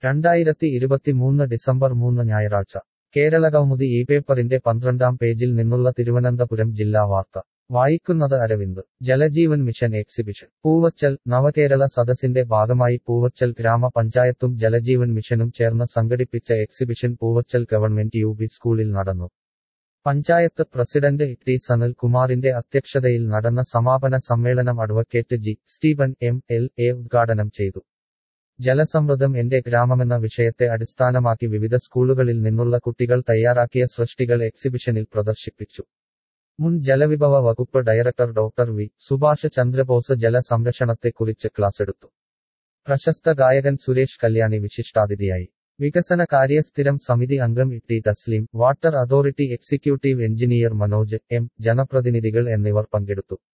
രണ്ടായിരത്തി ഇരുപത്തിമൂന്ന് ഡിസംബർ മൂന്ന് ഞായറാഴ്ച കേരളകൗമുദി ഈ പേപ്പറിന്റെ പന്ത്രണ്ടാം പേജിൽ നിന്നുള്ള തിരുവനന്തപുരം ജില്ലാ വാർത്ത വായിക്കുന്നത് അരവിന്ദ് ജലജീവൻ മിഷൻ എക്സിബിഷൻ പൂവച്ചൽ നവകേരള സദസ്സിന്റെ ഭാഗമായി പൂവച്ചൽ ഗ്രാമപഞ്ചായത്തും ജലജീവൻ മിഷനും ചേർന്ന് സംഘടിപ്പിച്ച exhibition Poovachal government U P സ്കൂളിൽ നടന്നു പഞ്ചായത്ത് പ്രസിഡന്റ് ടി സനൽ കുമാറിന്റെ അധ്യക്ഷതയിൽ നടന്ന സമാപന സമ്മേളനം advocate G Stephen M L A ഉദ്ഘാടനം ചെയ്തു ജലസമൃദ്ധം എന്റെ ഗ്രാമമെന്ന വിഷയത്തെ അടിസ്ഥാനമാക്കി വിവിധ സ്കൂളുകളിൽ നിന്നുള്ള കുട്ടികൾ തയ്യാറാക്കിയ സൃഷ്ടികൾ എക്സിബിഷനിൽ പ്രദർശിപ്പിച്ചു മുൻ ജലവിഭവ വകുപ്പ് director doctor V Subhash Chandrabose ജല സംരക്ഷണത്തെക്കുറിച്ച് ക്ലാസെടുത്തു പ്രശസ്ത ഗായകൻ സുരേഷ് കല്യാണി വിശിഷ്ടാതിഥിയായി വികസന കാര്യസ്ഥിരം സമിതി അംഗം T Thasleem water authority executive engineer Manoj M ജനപ്രതിനിധികൾ എന്നിവർ പങ്കെടുത്തു